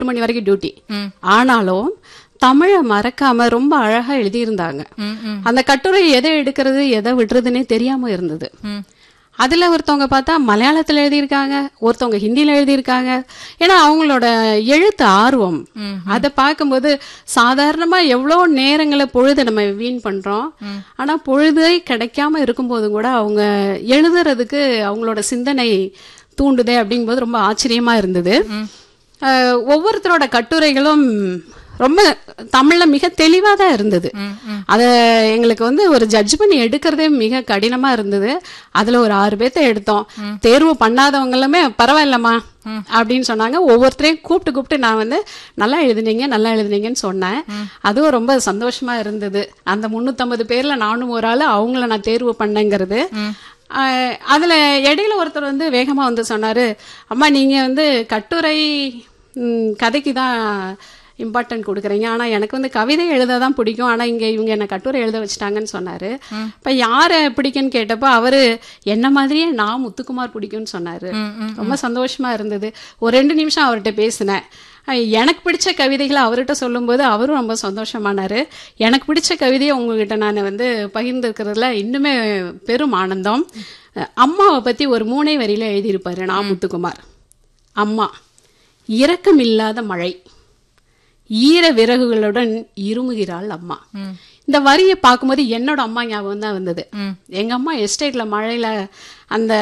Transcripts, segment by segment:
எட்டு மணி வரைக்கும் டியூட்டி ஆனாலும் தமிழை மறக்காம ரொம்ப அழகா எழுதியிருந்தாங்க ம், ம், அந்த கட்டுரை எதை எடுக்கிறது எதை விடுறதுன்னே தெரியாம இருந்தது ம். அதுல ஒருத்தவங்க பார்த்தா மலையாளத்துல எழுதியிருக்காங்க ஒருத்தவங்க ஹிந்தியில எழுதியிருக்காங்க ஏன்னா அவங்களோட எழுத்து ஆர்வம் அதை பார்க்கும்போது சாதாரணமா எவ்வளோ நேரங்களை பொழுது நம்ம வீண் பண்றோம் ஆனா பொழுதே கிடைக்காம இருக்கும்போது கூட அவங்க எழுதுறதுக்கு அவங்களோட சிந்தனை தூண்டுதே அப்படிங்கும்போது ரொம்ப ஆச்சரியமா இருந்தது அஹ், ஒவ்வொருத்தரோட கட்டுரைகளும் ரொம்ப தமிழ்ல மிக தெளிவா தான் இருந்தது அத எங்களுக்கு வந்து ஒரு ஜட்ஜ் பண்ணி எடுக்கிறதே மிக கடினமா இருந்தது அதுல ஒரு ஆறு பேர்த்த எடுத்தோம் தேர்வு பண்ணாதவங்க எல்லாமே பரவாயில்லம்மா அப்படின்னு சொன்னாங்க ஒவ்வொருத்தரையும் கூப்பிட்டு கூப்பிட்டு நான் வந்து நல்லா எழுதுனீங்க நல்லா எழுதுனீங்கன்னு சொன்னேன் அதுவும் ரொம்ப சந்தோஷமா இருந்தது அந்த முன்னூத்தம்பது பேர்ல நானும் ஒரு ஆளு அவங்கள நான் தேர்வு பண்ணேங்கிறது ஆஹ் அதுல இடையில ஒருத்தர் வந்து வேகமா வந்து சொன்னாரு அம்மா நீங்க வந்து கட்டுரை ம், கதைக்கு தான் இம்பார்ட்டன்ட் கொடுக்குறீங்க ஆனா எனக்கு வந்து கவிதை எழுத தான் பிடிக்கும் ஆனா இங்க இவங்க என்ன கட்டுரை எழுத வச்சுட்டாங்கன்னு சொன்னாரு இப்ப யாரை பிடிக்கும்னு கேட்டப்போ அவரு என்ன மாதிரியே நான் முத்துக்குமார் பிடிக்கும்னு சொன்னாரு ரொம்ப சந்தோஷமா இருந்தது ஒரு ரெண்டு நிமிஷம் அவர்கிட்ட பேசினேன் அஹ் எனக்கு பிடிச்ச கவிதைகளை அவர்கிட்ட சொல்லும்போது அவரும் ரொம்ப சந்தோஷமானாரு எனக்கு பிடிச்ச கவிதையை உங்ககிட்ட நான் வந்து பகிர்ந்துருக்கிறதுல இன்னுமே பெரும் ஆனந்தம் அஹ் அம்மாவை பத்தி ஒரு மூணே வரியில எழுதியிருப்பாரு நான் முத்துக்குமார் அம்மா இரக்கமில்லாத மழை ஈர விறகுகளுடன் இருமுகிறாள் அம்மா இந்த வரியை பார்க்கும்போது என்னோட அம்மா ஞாபகம் தான் வந்தது எங்க அம்மா எஸ்டேட்ல மழையில அந்த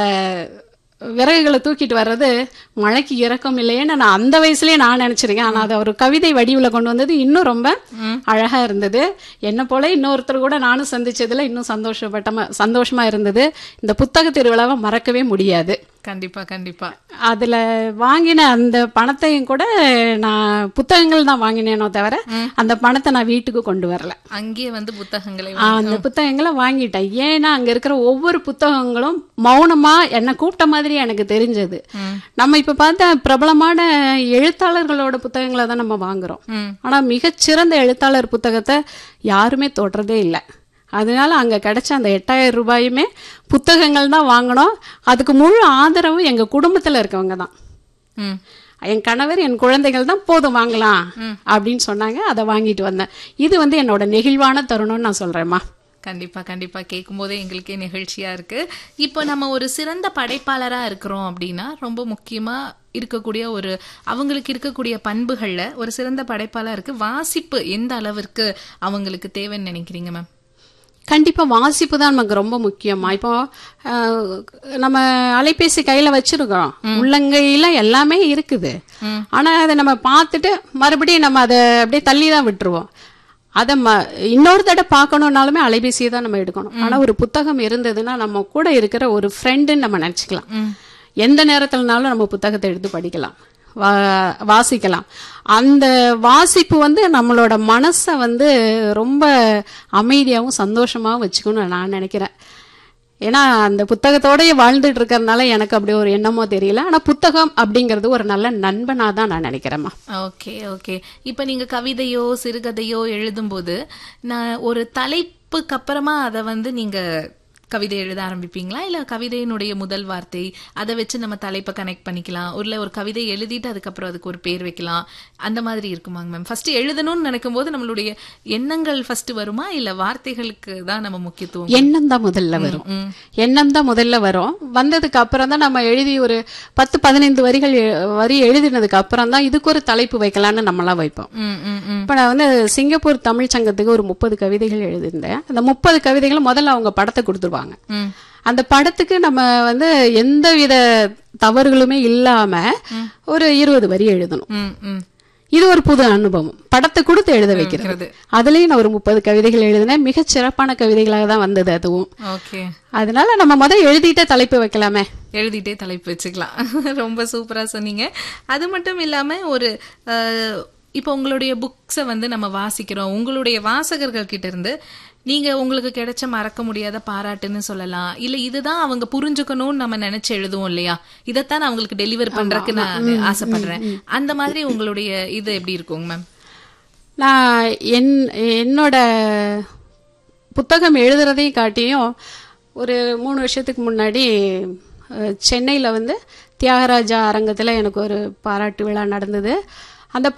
விறகுகளை தூக்கிட்டு வர்றது மழைக்கு இறக்கம் இல்லையேன்னு நான் அந்த வயசுலயே நான் நினைச்சிருக்கேன் ஆனா அது ஒரு கவிதை வடிவுல கொண்டு வந்தது இன்னும் ரொம்ப அழகா இருந்தது என்ன போல இன்னொருத்தர் கூட நானும் சந்திச்சதுல இன்னும் சந்தோஷப்பட்டமா சந்தோஷமா இருந்தது இந்த புத்தக திருவிழாவை மறக்கவே முடியாது கண்டிப்பா கண்டிப்பா அதுல வாங்கின அந்த பணத்தையும் கூட நான் புத்தகங்கள் தான் வாங்கினேனோ தவிர அந்த பணத்தை நான் வீட்டுக்கு கொண்டு வரல அங்கேயே வந்து புத்தகங்களை ஆ, அந்த புத்தகங்களை வாங்கிட்டேன் ஏன்னா அங்க இருக்கிற ஒவ்வொரு புத்தகங்களும் மௌனமா என்ன கூப்பிட்ட மாதிரி எனக்கு தெரிஞ்சது நம்ம இப்ப பார்த்த பிரபலமான எழுத்தாளர்களோட புத்தகங்களை தான் நம்ம வாங்குறோம் ம். ஆனா மிகச்சிறந்த எழுத்தாளர் புத்தகத்தை யாருமே தொடுறதே இல்லை அதனால அங்க கிடைச்ச அந்த எட்டாயிரம் ரூபாயுமே புத்தகங்கள் தான் வாங்கினோம் அதுக்கு முழு ஆதரவும் எங்க குடும்பத்துல இருக்கவங்க தான் ம் என் கணவர் என் குழந்தைகள் தான் போதும் வாங்கலாம் அப்படின்னு சொன்னாங்க அதை வாங்கிட்டு வந்தேன் இது வந்து என்னோட நெகிழ்வான தருணம்னு நான் சொல்றேம்மா கண்டிப்பா கண்டிப்பா கேட்கும் போதே எங்களுக்கே நிகழ்ச்சியா இருக்கு இப்போ நம்ம ஒரு சிறந்த படைப்பாளரா இருக்கிறோம் அப்படின்னா ரொம்ப முக்கியமா இருக்கக்கூடிய ஒரு அவங்களுக்கு இருக்கக்கூடிய பண்புகள்ல ஒரு சிறந்த படைப்பாளருக்கு வாசிப்பு எந்த அளவிற்கு அவங்களுக்கு தேவைன்னு நினைக்கிறீங்க மேம் கண்டிப்பா வாசிப்பு தான் நமக்கு ரொம்ப முக்கியமா இப்போ அஹ், நம்ம அலைபேசி கையில வச்சிருக்கிறோம் உள்ளங்கையில எல்லாமே இருக்குது ஆனா அதை நம்ம பார்த்துட்டு மறுபடியும் நம்ம அதை அப்படியே தள்ளி தான் விட்டுருவோம் அதை ம இன்னொரு தடவை பார்க்கணும்னாலுமே அலைபேசியை தான் நம்ம எடுக்கணும் ஆனா ஒரு புத்தகம் இருந்ததுன்னா நம்ம கூட இருக்கிற ஒரு ஃப்ரெண்டுன்னு நம்ம நினைச்சுக்கலாம் எந்த நேரத்துலனாலும் நம்ம புத்தகத்தை எடுத்து படிக்கலாம் வா- வாசிக்கலாம் அந்த வாசிப்பு வந்து நம்மளோட மனசை வந்து ரொம்ப அமைதியாகவும் சந்தோஷமாகவும் வச்சுக்கணும்னு நான் நினைக்கிறேன் ஏன்னா அந்த புத்தகத்தோடயே வாழ்ந்துட்டு இருக்கறதுனால எனக்கு அப்படி ஒரு எண்ணமோ தெரியல ஆனா புத்தகம் அப்படிங்கிறது ஒரு நல்ல நண்பனா தான் நான் நினைக்கிறேம்மா ஓகே ஓகே இப்போ நீங்க கவிதையோ சிறுகதையோ எழுதும்போது நான் ஒரு தலைப்புக்கு அப்புறமா அதை வந்து நீங்க கவிதை எழுத ஆரம்பிப்பீங்களா இல்ல கவிதையினுடைய முதல் வார்த்தை அதை வச்சு நம்ம தலைப்பை கனெக்ட் பண்ணிக்கலாம் இல்ல ஒரு கவிதை எழுதிட்டு அதுக்கப்புறம் அதுக்கு ஒரு பேர் வைக்கலாம் அந்த மாதிரி இருக்குமாங்க மேம் ஃபர்ஸ்ட் எழுதணும்னு நினைக்கும் போது நம்மளுடைய எண்ணங்கள் ஃபர்ஸ்ட் வருமா இல்ல வார்த்தைகளுக்கு தான் நம்ம முக்கியத்துவம் எண்ணம் தான் முதல்ல வரும் எண்ணம் தான் முதல்ல வரும் வந்ததுக்கு அப்புறம் தான் நம்ம எழுதி ஒரு பத்து பதினைந்து வரிகள் எ- வரி எழுதினதுக்கு அப்புறம் தான் இதுக்கு ஒரு தலைப்பு வைக்கலாம்னு நம்மளாம் வைப்போம் ம், ம், ம். இப்ப நான் வந்து சிங்கப்பூர் தமிழ் சங்கத்துக்கு ஒரு முப்பது கவிதைகள் எழுதியிருந்தேன் அந்த முப்பது கவிதைகளும் முதல்ல அவங்க படத்தை கொடுத்துருவாங்க ம். அந்த படத்துக்கு நம்ம வந்து எந்தவித தவறுகளுமே இல்லாம ஒரு இருபது வரி எழுதணும் ம், ம். இது ஒரு புது அனுபவம் படத்தை கொடுத்து எழுத வைக்கிறது அதுலயும் நான் ஒரு முப்பது கவிதைகள் எழுதினேன் மிகச் சிறப்பான கவிதைகளாக தான் வந்தது அதுவும் ஓகே அதனால நம்ம முதல் எழுதிட்டே தலைப்பு வைக்கலாமே எழுதிட்டே தலைப்பு வச்சுக்கலாம் ரொம்ப சூப்பரா சொன்னீங்க அது மட்டும் இல்லாம ஒரு அஹ், இப்போ உங்களுடைய புக்ஸை வந்து நம்ம வாசிக்கிறோம் உங்களுடைய வாசகர்கள் கிட்ட இருந்து நீங்க உங்களுக்கு கிடைச்ச மறக்க முடியாத பாராட்டுன்னு சொல்லலாம் இல்ல இதுதான் அவங்க புரிஞ்சுக்கணும்னு நம்ம நினைச்சு எழுதுவோம் இல்லையா இதைத்தான் நான் அவங்களுக்கு டெலிவர் பண்றதுக்கு நான் ஆசைப்படுறேன் அந்த மாதிரி உங்களுடைய இது எப்படி இருக்குங்க மேம் நான் என் என்னோட புத்தகம் எழுதுறதையும் காட்டியும் ஒரு மூணு வருஷத்துக்கு முன்னாடி அஹ், சென்னையில வந்து தியாகராஜா அரங்கத்துல எனக்கு ஒரு பாராட்டு விழா நடந்தது அந்த